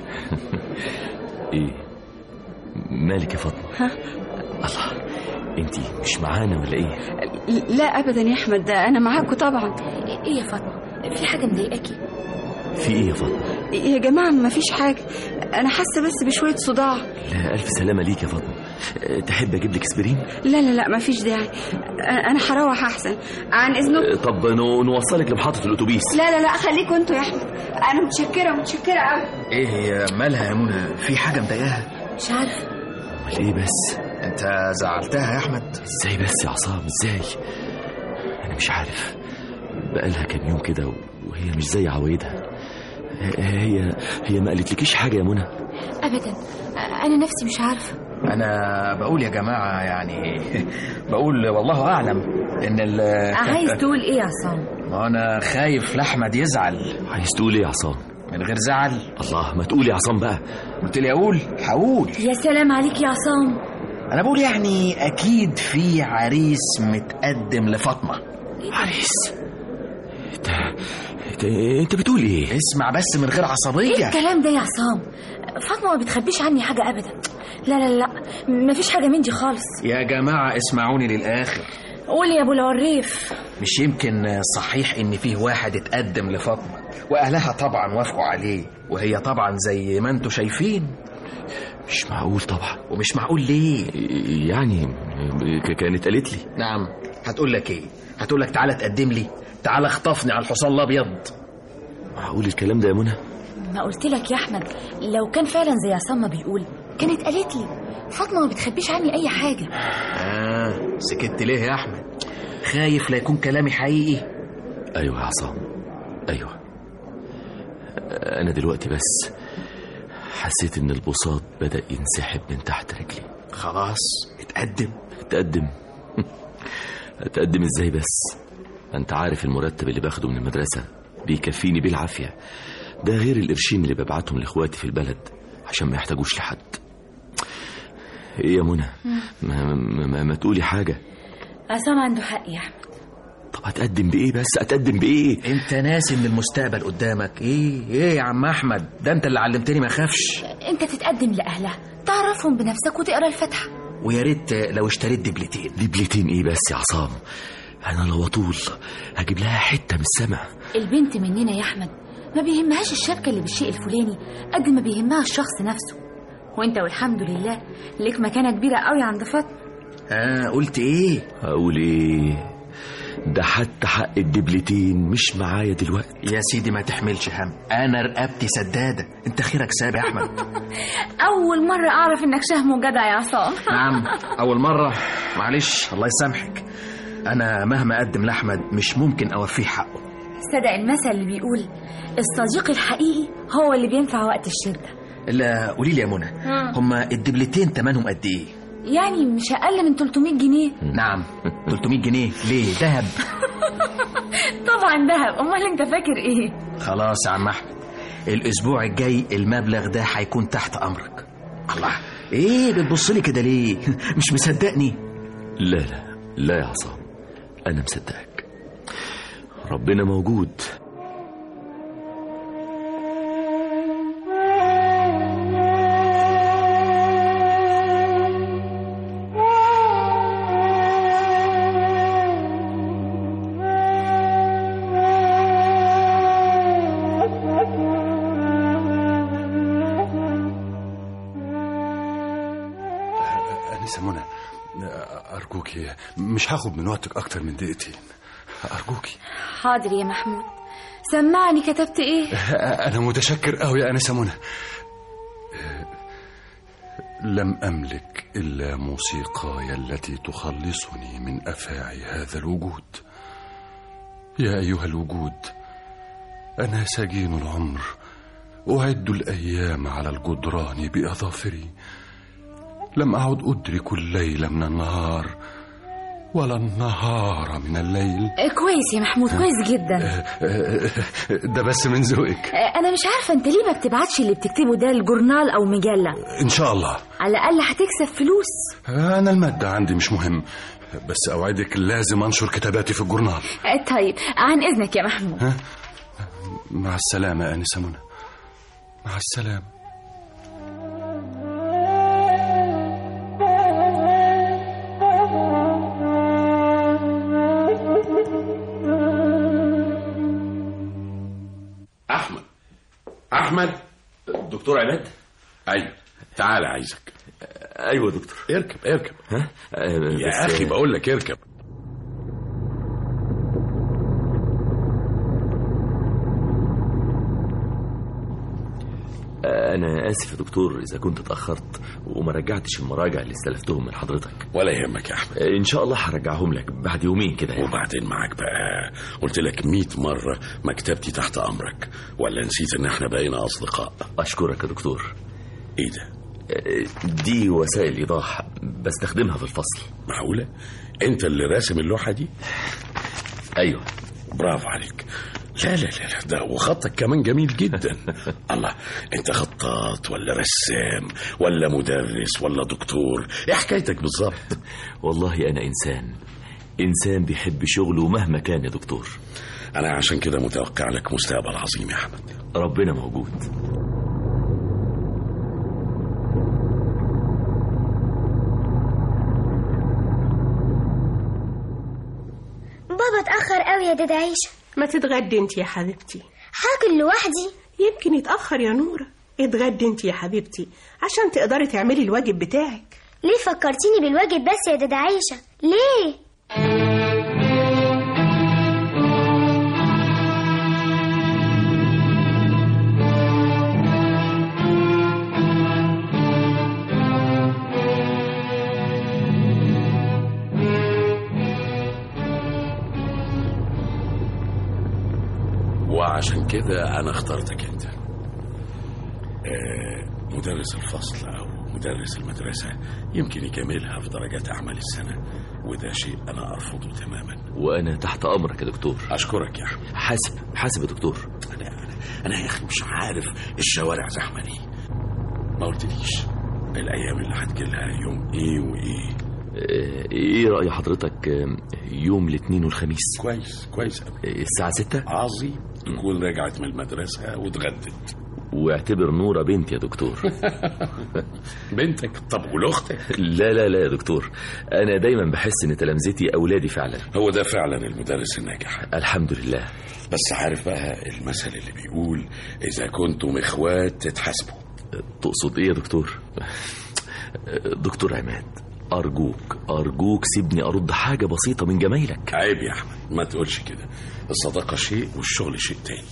ايه مالك يا فاطمه ها؟ الله انت مش معانا ولا ايه لا ابدا يا احمد ده انا معاكم طبعا ايه يا فاطمة في حاجة مضايقاكي في ايه يا فاطمه يا جماعه ما فيش حاجه انا حاسه بس بشويه صداع لا الف سلامه ليك يا فاطمه أه، تحب اجيب لك اسبرين لا لا لا ما فيش داعي أنا- انا هروح احسن عن اذنكم أه، طب نو- نوصلك لمحطه الاتوبيس لا لا لا خليكم انتوا يا احمد انا متشكره متشكره قوي ايه هي مالها يا منى في حاجه مضايقاها مش عارفة امال ايه بس انت زعلتها يا احمد ازاي بس يا عصام ازاي انا مش عارف بقالها كام يوم كده وهي مش زي عوايدها هي هي ما قالتلكيش حاجه يا منى أبدا أنا نفسي مش عارفة انا بقول يا جماعه يعني بقول والله اعلم ان ال عايز تقول إيه يا عصام ما انا خايف لاحمد يزعل عايز تقول ايه يا عصام من غير زعل الله ما تقول يا عصام بقى قلت لي اقول هقول يا سلام عليك يا عصام انا بقول يعني اكيد في عريس متقدم لفاطمه عريس انت انت, انت بتقول ايه اسمع بس من غير إيه عصبيه الكلام ده يا عصام فاطمة ما بتخبيش عني حاجة أبدا لا لا لا مفيش حاجة من دي خالص يا جماعه اسمعوني للاخر قول يا أبو العريف مش يمكن صحيح ان فيه واحد اتقدم لفاطمه واهلها طبعا وافقوا عليه وهي طبعا زي ما انتوا شايفين مش معقول طبعا ومش معقول ليه يعني ك- كانت قالت لي نعم هتقول لك ايه هتقول لك تعالى تقدم لي تعالى اخطفني على الحصان الابيض معقول الكلام ده يا منى ما قلت لك يا أحمد لو كان فعلا زي عصام ما بيقول كانت قالت لي فاطمة ما بتخبيش عني أي حاجة اه سكت ليه يا احمد خايف لا يكون كلامي حقيقي ايوه يا عصام ايوه انا دلوقتي بس حسيت ان البساط بدا ينسحب من تحت رجلي خلاص اتقدم اتقدم اتقدم ازاي بس انت عارف المرتب اللي باخده من المدرسه بيكفيني بالعافيه ده غير القرشين اللي ببعتهم لاخواتي في البلد عشان ما يحتاجوش لحد ايه يا منى ما, ما, ما, ما تقولي حاجه عصام عنده حق يا أحمد طب هتقدم بايه بس اتقدم بايه انت ناسي ان المستقبل قدامك ايه ايه يا عم احمد ده انت اللي علمتني ما اخافش أنت تتقدم لأهلها تعرفهم بنفسك وتقرا الفاتحة ويا ريت لو اشتريت دبلتين دبلتين ايه بس يا عصام انا لو اطول هجيب لها حته من السما البنت مننا يا أحمد ما بيهمهاش الشبكة اللي بالشيء الفلاني قد ما بيهمها الشخص نفسه وانت والحمد لله ليك مكانة كبيرة قوي عند فاطمة اه قلت ايه اقول ايه ده حتى حق الدبلتين مش معايا دلوقتي يا سيدي ما تحملش هم انا رقبتي سداده انت خيرك ساب يا احمد أول مرة أعرف إنك شهم وجدع يا عصام نعم اول مره معلش الله يسامحك انا مهما اقدم لاحمد مش ممكن اوفيه حقه صدق المثل اللي بيقول الصديق الحقيقي هو اللي بينفع وقت الشدة الا قولي لي يا منى هما الدبلتين تمنهم قد ايه يعني مش أقل من 300 جنيه نعم 300 جنيه ليه دهب طبعا دهب أمال أنت فاكر إيه خلاص يا عم احمد الاسبوع الجاي المبلغ ده هيكون تحت امرك الله ايه بتبص لي كده ليه مش مصدقني لا لا لا يا عصام انا مصدقك ربنا موجود أنسة منى أرجوكي مش هاخد من وقتك أكتر من دقيقتين أرجوكي حاضر يا محمود سمعني كتبت إيه أنا متشكر أوي يا أنسة منى لم أملك إلا موسيقاي التي تخلصني من أفاعي هذا الوجود يا أيها الوجود أنا سجين العمر أعد الأيام على الجدران بأظافري لم أعد أدرك الليل من النهار ولا النهار من الليل آه، كويس يا محمود كويس جدا ده بس من ذوقك آه، انا مش عارفه انت ليه ما بتبعتش اللي بتكتبه ده لجورنال او مجله ان شاء الله على الاقل هتكسب فلوس انا المادة عندي مش مهم بس اوعدك لازم انشر كتاباتي في الجورنال آه، طيب عن اذنك يا محمود ها مع السلامة يا انسة منى مع السلامة احمد احمد دكتور عماد ايوه تعال عايزك ايوه يا دكتور اركب اركب ها آه، يا بس- اخي بقول لك اركب انا اسف يا دكتور اذا كنت اتاخرت وما رجعتش المراجع اللي استلفتهم من حضرتك ولا يهمك يا احمد ان شاء الله هرجعهم لك بعد يومين كده يعني. وبعدين معاك بقى قلت لك 100 مرة مكتبتي تحت أمرك ولا نسيت إن إحنا بقينا أصدقاء اشكرك يا دكتور إيه ده؟ دي وسائل ايضاح بستخدمها في الفصل معقولة؟ أنت اللي راسم اللوحة دي؟ ايوه برافو عليك لا لا لا لا ده وخطك كمان جميل جدا الله انت خطاط ولا رسام ولا مدرس ولا دكتور ايه حكايتك بالظبط والله انا انسان انسان بيحب شغله مهما كان يا دكتور انا عشان كده متوقع لك مستقبل عظيم يا احمد ربنا موجود بابا اتأخر قوي يا دادا عيشة ما تتغدي انت يا حبيبتي هاكل لوحدي يمكن يتأخر يا نورة اتغدي انت يا حبيبتي عشان تقدري تعملي الواجب بتاعك ليه فكرتيني بالواجب بس يا دادا عيشة ليه وعشان كده انا اخترتك انت آه، مدرس الفصل او مدرس المدرسة يمكن يكملها في درجات اعمال السنة وده شيء انا ارفضه تماما وانا تحت امرك يا دكتور اشكرك يا احمد حاسب حاسب يا دكتور انا انا انا يا اخي مش عارف الشوارع زحمه ليه ما قلتليش الايام اللي هتجيلها يوم ايه وايه آه، ايه رأي حضرتك آه، يوم الاثنين والخميس كويس كويس قوي الساعة ستة عظيم تكون رجعت من المدرسه واتغدت واعتبر نورة بنتي يا دكتور بنتك طب ولاختك لا لا لا يا دكتور انا دايما بحس ان تلامذتي اولادي فعلا هو ده فعلا المدرس الناجح الحمد لله بس عارف بقى المثل اللي بيقول اذا كنتم اخوات تتحاسبوا تقصد ايه يا دكتور دكتور عماد ارجوك ارجوك سيبني ارد حاجة بسيطة من جمايلك عيب يا احمد ما تقولش كده الصداقه شيء والشغل شيء تاني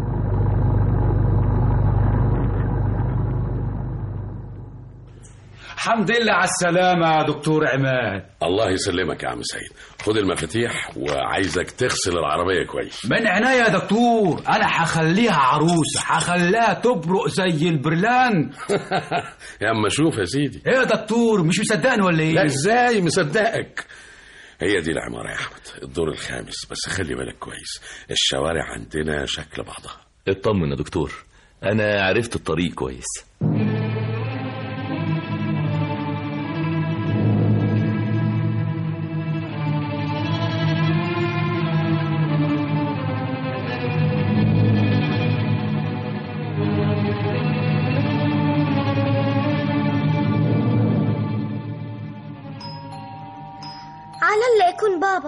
الحمد لله على السلامة يا دكتور عماد الله يسلمك يا عم سيد خد المفاتيح وعايزك تغسل العربيه كويس من عناية يا دكتور أنا هخليها عروسة هخليها تبرق زي البرلان يا اما شوف يا سيدي إيه يا دكتور مش مصدقني ولا إيه؟ لا ازاي مصدقك هي دي العمارة يا أحمد الدور الخامس بس خلي بالك كويس الشوارع عندنا شكل بعضها اطمن يا دكتور انا عرفت الطريق كويس على الله يكون بابا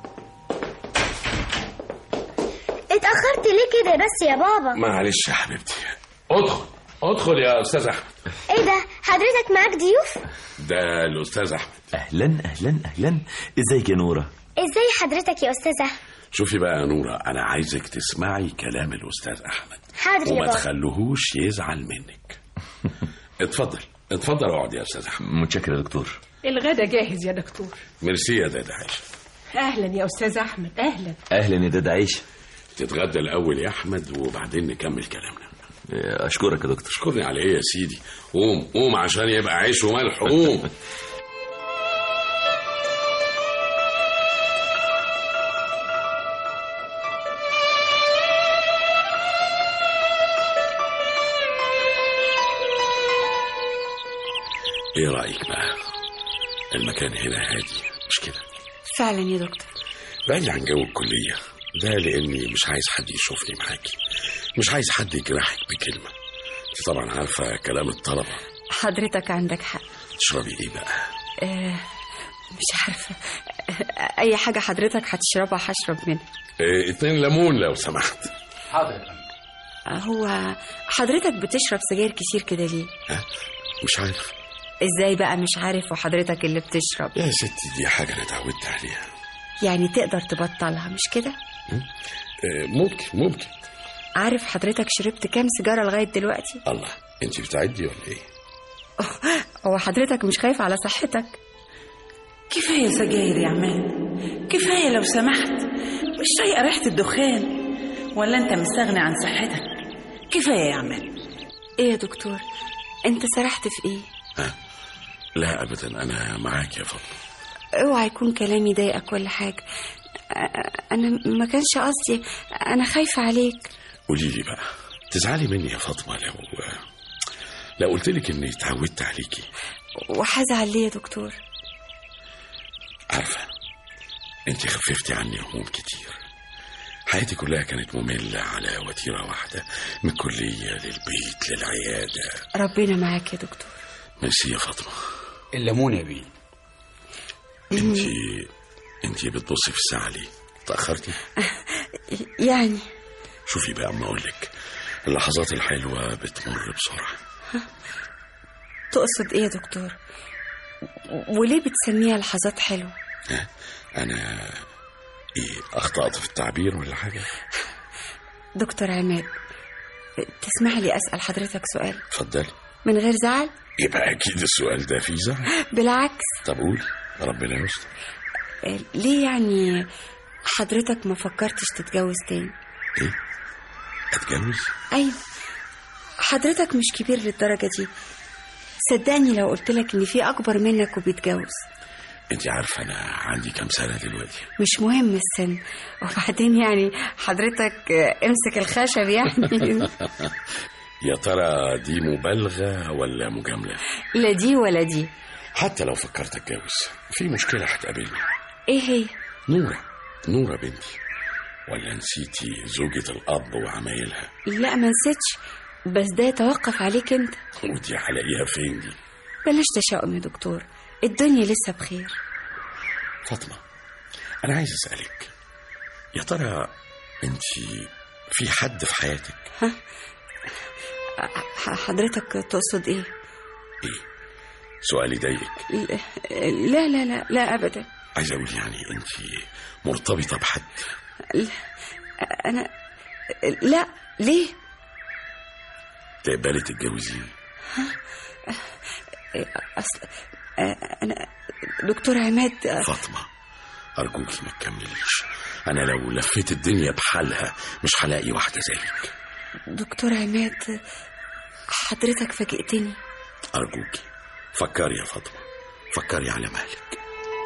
اتأخرت ليه كده بس يا بابا معلش يا حبيبتي ادخل ادخل يا أستاذ أحمد ايه ده حضرتك معاك ضيوف ده الأستاذ أحمد اهلا اهلا اهلا ازيك يا نورة ازاي حضرتك يا استاذ احمد شوفي بقى يا نورة أنا عايزك تسمعي كلام الأستاذ أحمد حاضر يا وما بابا تخلوهوش يزعل منك اتفضل اتفضل اقعد يا أستاذ أحمد متشكر يا دكتور الغدا جاهز يا دكتور ميرسي يا دادا عائشة اهلا يا استاذ احمد اهلا اهلا يا دادا عيشة تتغدى الأول يا أحمد وبعدين نكمل كلامنا اشكرك يا دكتور تشكرني على إيه يا سيدي قوم قوم عشان يبقى عيش وملح قوم ايه رايك بقى المكان هنا هادي مش كده فعلا يا دكتور بعيد عن جو الكليه ده لاني مش عايز حد يشوفني معاكي مش عايز حد يجرحك بكلمه انت طبعا عارفه كلام الطلبه حضرتك عندك حق تشربي ايه بقى آه مش عارفة آه، أي حاجة حضرتك هتشربها هشرب منها إيه اتنين ليمون لو سمحت حاضر آه، هو حضرتك بتشرب سجاير كتير كده ليه؟ ها مش عارف ازاي بقى مش عارف وحضرتك اللي بتشرب يا ستي دي حاجه انا اتعودت عليها يعني تقدر تبطلها مش كده؟ إيه ممكن ممكن عارف حضرتك شربت كام سيجارة لغاية دلوقتي؟ الله انت بتعدي ولا ايه هو حضرتك مش خايف على صحتك؟ كفاية سجاير يا عماد كفاية لو سمحت مش طايقة ريحة الدخان ولا انت مستغني عن صحتك كفاية يا عماد ايه يا دكتور؟ انت سرحت في ايه؟ لا ابدا انا معاك يا فضل اوعى يكون كلامي ضايقك ولا حاجة آه، انا ما كانش قصدي انا خايفة عليك قولي لي بقى تزعلي مني يا فاطمه لو لو قلت لك اني اتعودت عليكي وهزعل ليه يا دكتور؟ عارفه انت خففتي عني هموم كتير حياتي كلها كانت مملة على وتيرة واحدة من الكلية للبيت للعيادة ربنا معاك يا دكتور ميرسي يا فاطمة الليمون يا بيه انت انت بتبصي في الساعة ليه؟ تأخرتي؟ يعني شوفي بقى اما اقول لك اللحظات الحلوة بتمر بسرعة تقصد ايه يا دكتور؟ وليه بتسميها لحظات حلوة؟ ها؟ انا ايه اخطأت في التعبير ولا حاجة؟ دكتور عماد تسمح لي أسأل حضرتك سؤال اتفضلي من غير زعل؟ يبقى اكيد السؤال ده فيه زعل بالعكس طب قولي ربنا يستر آه، ليه يعني حضرتك ما فكرتش تتجوز تاني؟ ايه؟ اتجوز؟ أيوة حضرتك مش كبير للدرجة دي صدقني لو قلت لك إن في أكبر منك وبيتجوز انت عارفة انا عندي كام سنة دلوقتي مش مهم السن وبعدين يعني حضرتك آه، امسك الخشب يعني يا ترى دي مبالغة ولا مجاملة؟ لا دي ولا دي حتى لو فكرت اتجوز في مشكلة هتقابلني ايه هي نورة نورة بنتي ولا نسيتي زوجة الأب وعمايلها لا ما نسيتش بس ده يتوقف عليك انت ودي هلاقيها فين دي بلاش تشاؤم يا دكتور الدنيا لسه بخير فاطمة أنا عايز أسألك يا ترى أنت في حد في حياتك ح- حضرتك تقصد ايه سؤالي ضايقك لا لا لا لا ابدا عايز أقول يعني أنت مرتبطة بحد انا لا ليه تقبلي تتجوزيني اصل انا دكتور عماد فاطمة أرجوكي ما تكمليش أنا لو لفيت الدنيا بحالها مش هلاقي واحدة زيك دكتور عماد حضرتك فاجئتني أرجوكي فكري يا فاطمة فكري على مهلك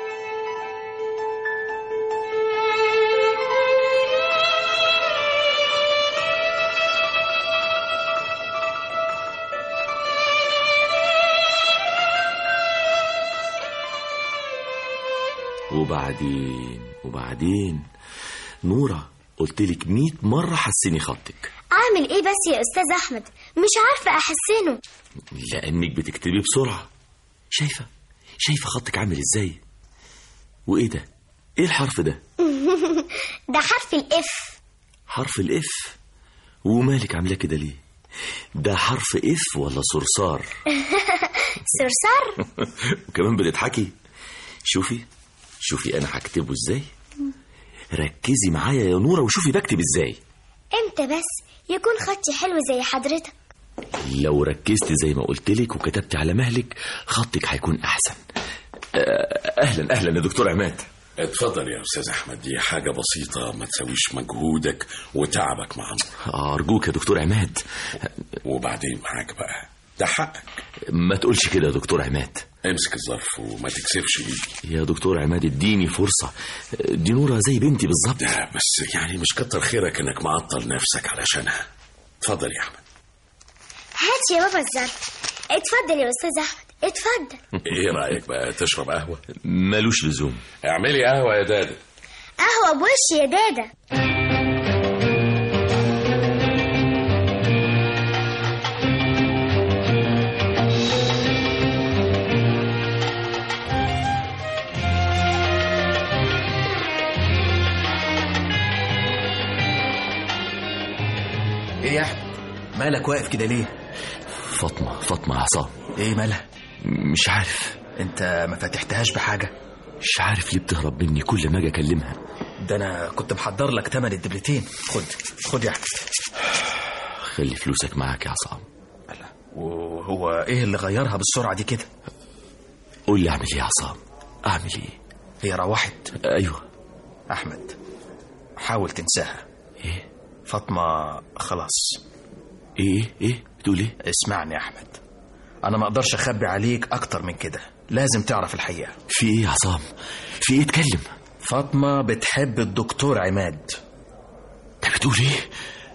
وبعدين وبعدين نورة قلت لك 100 مرة حسني خطك اعمل ايه بس يا استاذ احمد مش عارفه احسنه لأنك بتكتبي بسرعة شايفة شايفة خطك عامل ازاي وإيه ده إيه الحرف ده ده حرف الاف حرف الإف ومالك عاملاه كده ليه ده حرف إف ولا صرصار صرصار وكمان بتضحكي شوفي شوفي أنا هكتبه ازاي ركزي معايا يا نورة وشوفي بكتب ازاي امتى بس يكون خطي حلو زي حضرتك لو ركزت زي ما قلت لك وكتبت على مهلك خطك هيكون احسن آه، اهلا اهلا يا دكتور عماد اتفضل يا أستاذ أحمد دي حاجة بسيطة ما تسويش مجهودك وتعبك مع نور ارجوك يا دكتور عماد وبعدين معاك بقى ده حقك ما تقولش كده يا دكتور عماد امسك الظرف وما تكسبش ايدي يا دكتور عماد اديني فرصة دي نورة زي بنتي بالظبط ده بس يعني مش كتر خيرك انك معطل نفسك علشانها اتفضل يا احمد هات يا بابا الظرف اتفضل يا استاذ احمد اتفضل ايه رايك بقى تشرب قهوه ملوش لزوم اعملي قهوه يا دادا قهوة بوش يا دادا ايه يا احمد مالك واقف كده ليه فاطمة فاطمة عصام ايه مالها مش عارف انت ما فتحتهاش بحاجه مش عارف ليه بتهرب مني كل ما اجي اكلمها ده انا كنت محضر لك تمن الدبلتين خد خد يا احمد خلي فلوسك معاك يا عصام وهو ايه اللي غيرها بالسرعه دي كده قول لي اعمل ايه يا عصام اعمل ايه هي روحت ايوه احمد حاول تنساها ايه فاطمه خلاص ايه ايه بتقول ايه اسمعني يا احمد انا ما اقدرش اخبي عليك اكتر من كده لازم تعرف الحقيقه في ايه يا عصام في ايه اتكلم فاطمه بتحب الدكتور عماد انت بتقول ايه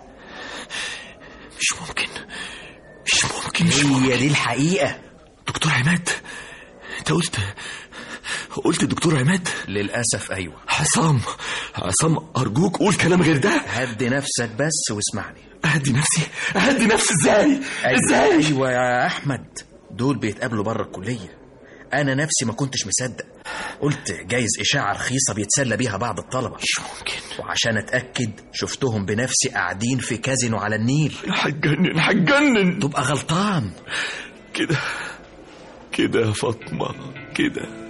مش ممكن مش ممكن مش هي ممكن دي الحقيقه دكتور عماد انت قلت قلت دكتور عماد للاسف ايوه عصام عصام ارجوك قول كلام غير ده هدي نفسك بس واسمعني اهدي نفسي اهدي نفسي ازاي ازاي ايوه يا احمد دول بيتقابلوا بره الكليه انا نفسي ما كنتش مصدق قلت جايز اشاعه رخيصه بيتسلى بيها بعض الطلبه مش ممكن وعشان اتاكد شفتهم بنفسي قاعدين في كازينو على النيل هتجنن هتجنن تبقى غلطان كده كده يا فاطمة كده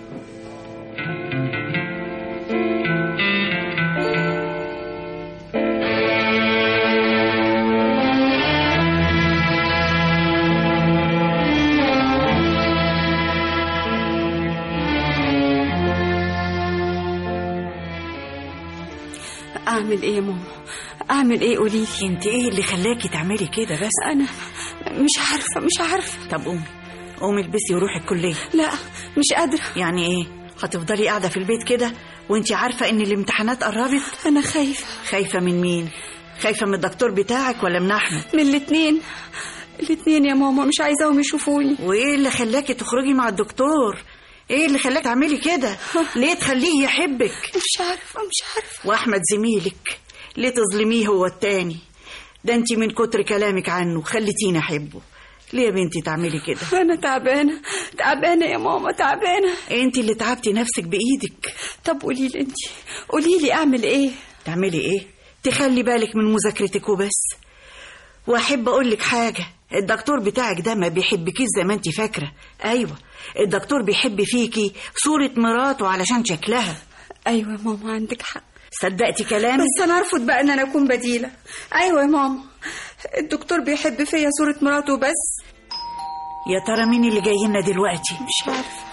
اعمل ايه يا ماما اعمل ايه قولي لي انت ايه اللي خلاكي تعملي كده بس انا مش عارفه مش عارفه طب قومي قومي البسي وروحي الكليه لا مش قادره يعني ايه هتفضلي قاعده في البيت كده وانت عارفه ان الامتحانات قربت انا خايفه خايفه من مين خايفه من الدكتور بتاعك ولا من احمد من الاتنين الاتنين يا ماما مش عايزاهم يشوفوني وايه اللي خلاكي تخرجي مع الدكتور ايه اللي خلاك تعملي كده ليه تخليه يحبك مش عارفه مش عارفه واحمد زميلك ليه تظلميه هو التاني ده انت من كتر كلامك عنه خليتيني احبه ليه يا بنتي تعملي كده انا تعبانه تعبانه يا ماما تعبانه انت اللي تعبتي نفسك بايدك طب قولي لي انت قولي لي اعمل ايه تعملي ايه تخلي بالك من مذاكرتك وبس واحب اقول لك حاجه الدكتور بتاعك ده ما بيحبكيش زي ما انت فاكره ايوه الدكتور بيحب فيكي صوره مراته علشان شكلها ايوه يا ماما عندك حق صدقتي كلامي بس انا ارفض بقى ان انا اكون بديله ايوه يا ماما الدكتور بيحب فيا صوره مراته بس يا ترى مين اللي جاي لنا دلوقتي مش عارفه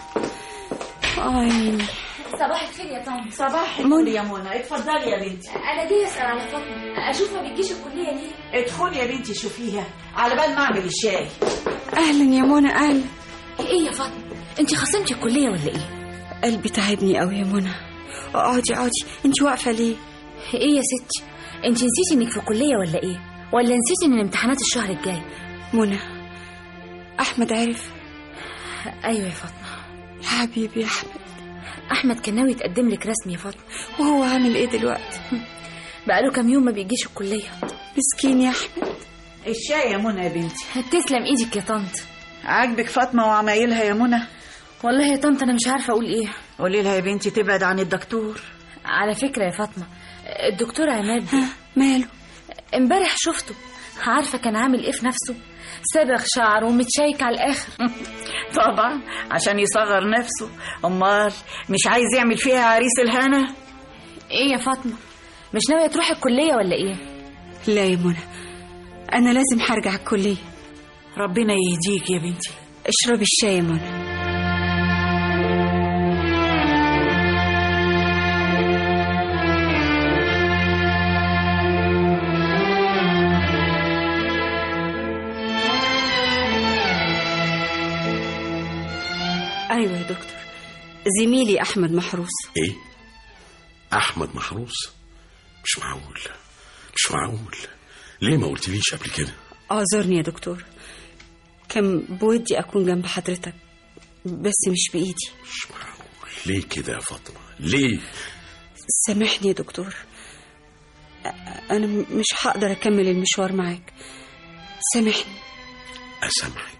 اي صباح الخير يا طنط صباح منى. يا منى اتفضلي يا بنتي انا جايه اسال على فاطمه اشوف ما بتجيش الكليه ليه ادخلي يا بنتي شوفيها على بال ما اعمل الشاي اهلا يا منى اهلا ايه يا فاطمه انت خصمتي الكليه ولا ايه قلبي تعبني قوي يا منى اقعدي اقعدي انت واقفه ليه ايه يا ستي انت نسيتي انك في كليه ولا ايه ولا نسيتي ان الامتحانات الشهر الجاي منى احمد عرف ايوه يا فاطمه حبيبي يا احمد احمد كان ناوي يتقدم لك رسمي يا فاطمه وهو عامل ايه دلوقتي بقاله كام يوم ما بيجيش الكليه مسكين يا احمد الشاي يا منى يا بنتي تسلم ايدك يا طنط عاجبك فاطمه وعمايلها يا منى والله يا طنط انا مش عارفه اقول ايه قولي لها يا بنتي تبعد عن الدكتور على فكره يا فاطمه الدكتور عماد ماله امبارح شفته عارفه كان عامل ايه في نفسه صبغ شعره ومتشيك على الاخر طبعا عشان يصغر نفسه امال مش عايز يعمل فيها عريس الهنا ايه يا فاطمه مش ناويه تروحي الكليه ولا ايه لا يا منى انا لازم هرجع الكليه ربنا يهديك يا بنتي اشربي الشاي يا منى ايوه يا دكتور زميلي احمد محروس ايه احمد محروس مش معقول مش معقول ليه ما قلتليش قبل كده اعذرني يا دكتور كان بودي اكون جنب حضرتك بس مش بايدي ليه كده يا فاطمة ليه سامحني يا دكتور أ- انا م- مش هقدر اكمل المشوار معاك سامحني أسامحك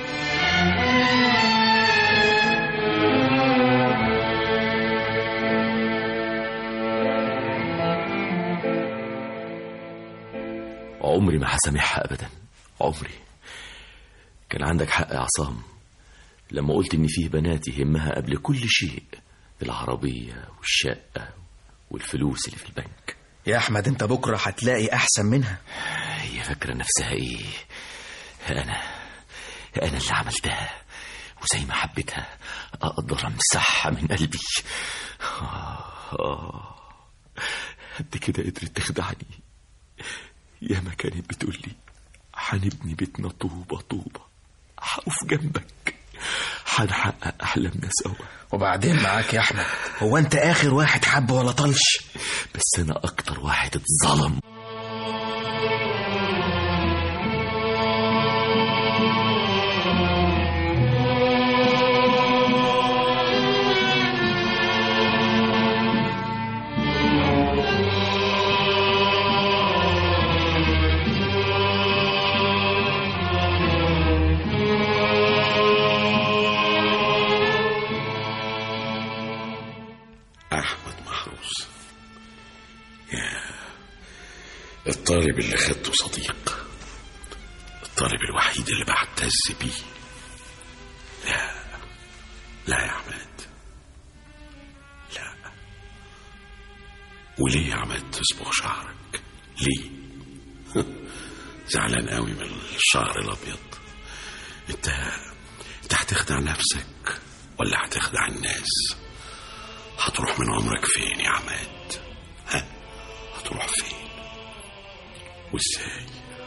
عمري ما هسامحها ابدا عمري كان عندك حق يا عصام لما قلت ان فيه بنات يهمها قبل كل شيء العربية والشقة والفلوس اللي في البنك يا احمد انت بكره هتلاقي احسن منها هي فاكرة نفسها ايه انا انا اللي عملتها وزي ما حبيتها اقدر امسحها من قلبي آه آه. قد كده قدرت تخدعني ياما كانت بتقول لي هنبني بيتنا طوبة طوبة هقف جنبك هنحقق أحلامنا سوا وبعدين معاك يا احمد هو انت اخر واحد حب ولا طلش بس أنا أكتر واحد اتظلم أحمد محروس يا الطالب اللي خدته صديق الطالب الوحيد اللي بعتز بيه لا لا يا أحمد لا وليه يا أحمد تصبغ شعرك ليه زعلان قوي من الشعر الأبيض انت انت هتخدع نفسك ولا هتخدع الناس هتروح من عمرك فين يا عماد ها هتروح فين وازاي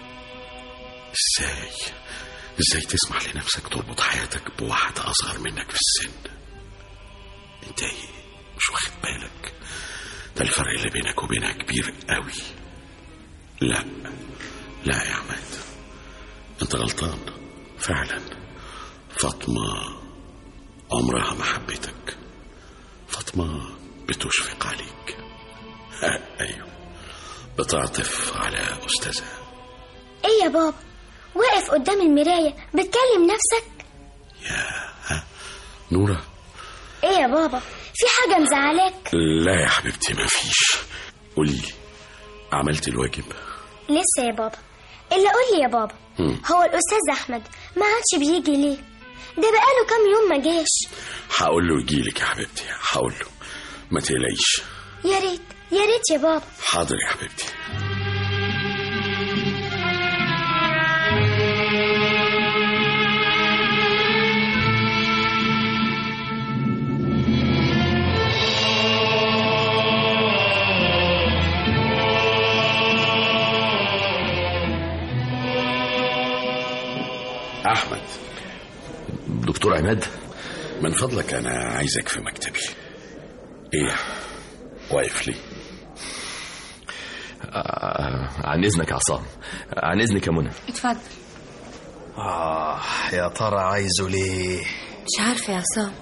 ازاي ازاي تسمح لنفسك تربط حياتك بواحدة أصغر منك في السن انت ايه مش واخد بالك ده الفرق اللي بينك وبينها كبير قوي لا لا يا عماد انت غلطان فعلا فاطمة عمرها ما حبتك فاطمة بتشفق عليك ها أيوه بتعطف على أستاذها ايه يا بابا واقف قدام المراية بتكلم نفسك نورة ايه يا بابا في حاجة مزعلاك لا يا حبيبتي ما فيش قولي لي عملت الواجب لسه يا بابا الا قول لي يا بابا مم. هو الاستاذ احمد ما عادش بيجي ليه ده بقاله كام يوم ما جاش هقول له يجيلك يا حبيبتي هقول له ما تقلقيش يا ريت يا ريت يا بابا حاضر يا حبيبتي أحمد دكتور عماد من فضلك أنا عايزك في مكتبي إيه واقف ليه آه، عن إذنك يا عصام عن إذنك يا منى اتفضل آه يا ترى عايزه ليه مش عارفة يا عصام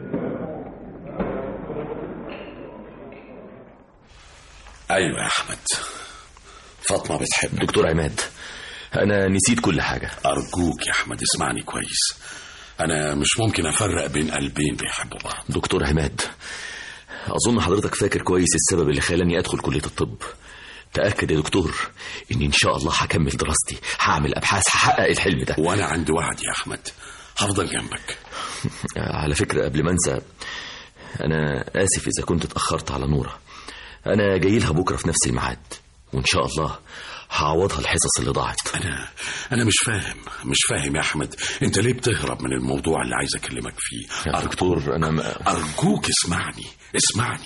أيوة يا أحمد فاطمة بتحبك دكتور عماد أنا نسيت كل حاجة أرجوك يا أحمد اسمعني كويس أنا مش ممكن أفرق بين قلبين بيحبوا بعض دكتور عماد أظن حضرتك فاكر كويس السبب اللي خلاني أدخل كلية الطب تأكد يا دكتور إني إن شاء الله هكمل دراستي هعمل أبحاث هحقق الحلم ده وأنا عندي وعد يا أحمد هفضل جنبك على فكرة قبل ما أنسى أنا آسف إذا كنت اتأخرت على نورة أنا جاي لها بكرة في نفس الميعاد وإن شاء الله هعوضها الحصص اللي ضاعت أنا أنا مش فاهم مش فاهم يا أحمد أنت ليه بتهرب من الموضوع اللي عايز أكلمك فيه يا دكتور أنا ما... أرجوك اسمعني اسمعني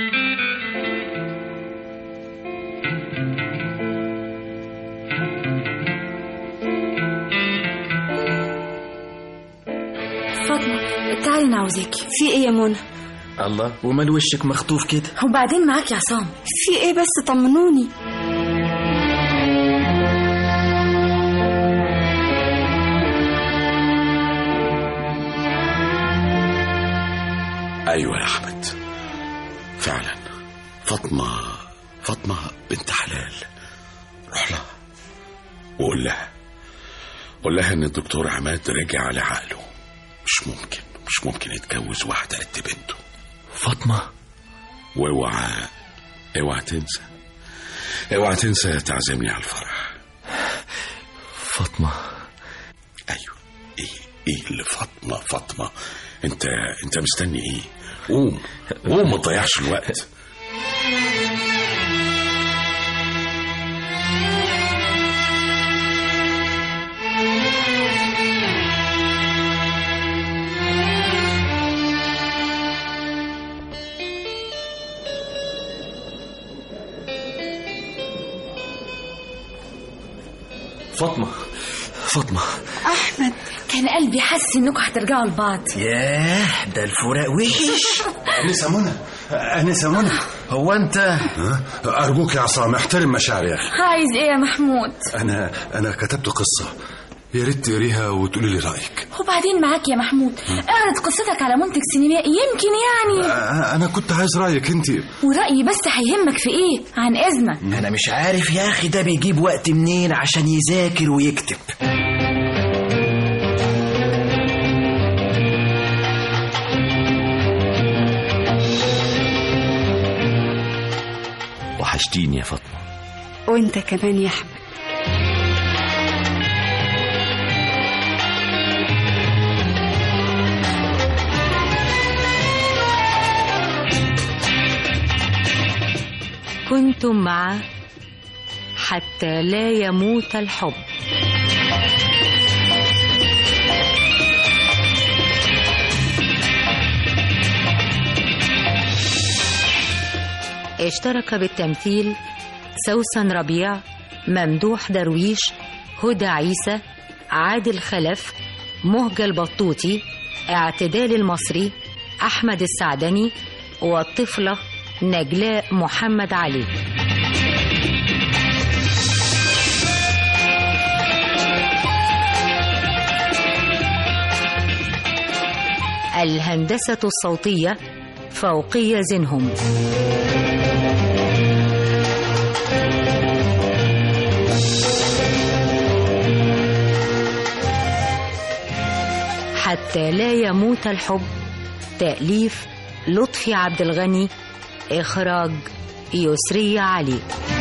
فاطمة تعالي أنا عاوزاكي في ايه يا منى الله ومال وشك مخطوف كده وبعدين معاك يا عصام في ايه بس طمنوني ايوه يا احمد فعلا فاطمه فاطمه بنت حلال روح لها وقول لها قول لها ان الدكتور عماد رجع على عقله مش ممكن مش ممكن يتجوز واحده قد بنته فاطمه واوعى اوعى تنسى اوعى تنسى تعزمني على الفرح فاطمه ايوه ايه ايه اللي فاطمه فاطمه انت انت مستني ايه قوم قوم ما تضيعش الوقت فاطمه فاطمه احمد كان قلبي حاسس انكم هترجعوا لبعض ياه ده الفراق وحش أنسة منى أنسة منى هو أنت ها؟ أرجوك يا عصام احترم مشاعري يا أخي عايز ايه يا محمود أنا أنا كتبت قصة يا ريت تقريها وتقولي لي رأيك وبعدين معاك يا محمود اعرض قصتك على منتج سينمائي يمكن يعني أ- أنا كنت عايز رأيك أنت ورأيي بس هيهمك في ايه عن اذنك أنا مش عارف يا أخي ده بيجيب وقت منين عشان يذاكر ويكتب وحشتيني يا فاطمه وانت كمان يا احمد كنتم مع حتى لا يموت الحب اشترك بالتمثيل سوسن ربيع ممدوح درويش هدى عيسى عادل خلف مهجة البطوطي اعتدال المصري أحمد السعدني والطفلة نجلاء محمد علي الهندسة الصوتية فوقية زنهم حتى لا يموت الحب تأليف لطفي عبد الغني إخراج يسري علي